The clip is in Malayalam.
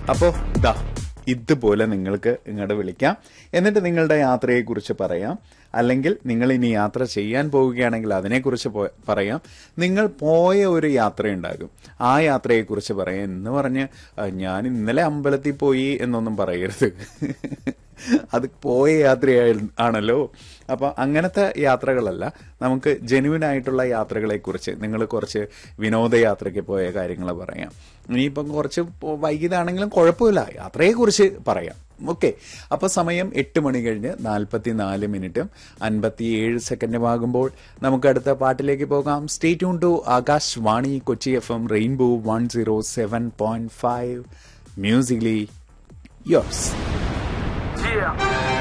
അപ്പോൾ ദാ ഇതുപോലെ നിങ്ങൾക്ക് ഇങ്ങോട്ട് വിളിക്കാം എന്നിട്ട് നിങ്ങളുടെ യാത്രയെക്കുറിച്ച് പറയാം അല്ലെങ്കിൽ നിങ്ങൾ ഇനി യാത്ര ചെയ്യാൻ പോവുകയാണെങ്കിൽ അതിനെക്കുറിച്ച് പോ- പറയാം നിങ്ങൾ പോയ ഒരു യാത്രയുണ്ടാകും ആ യാത്രയെക്കുറിച്ച് പറയാം എന്ന് പറഞ്ഞ് "ആ, ഞാൻ ഇന്നലെ അമ്പലത്തിൽ പോയി എന്നൊന്നും പറയരുത് അത് പോയ യാത്രയായി ആണല്ലോ അപ്പൊ അങ്ങനത്തെ യാത്രകളല്ല നമുക്ക് ജെനുവിൻ ആയിട്ടുള്ള യാത്രകളെ കുറിച്ച് നിങ്ങൾ കുറച്ച് വിനോദയാത്രയ്ക്ക് പോയ കാര്യങ്ങൾ പറയാം ഇനിയിപ്പം കുറച്ച് പോ- വൈകിയതാണെങ്കിലും കുഴപ്പമില്ല യാത്രയെ കുറിച്ച് പറയാം ഓക്കെ അപ്പൊ സമയം എട്ട് മണി കഴിഞ്ഞ് നാൽപ്പത്തി നാല് മിനിറ്റും അൻപത്തിയേഴ് സെക്കൻഡും ആകുമ്പോൾ നമുക്ക് അടുത്ത പാട്ടിലേക്ക് പോകാം stay tune to Akashvani Kochi F M Rainbow one zero seven point five musically yours Yeah.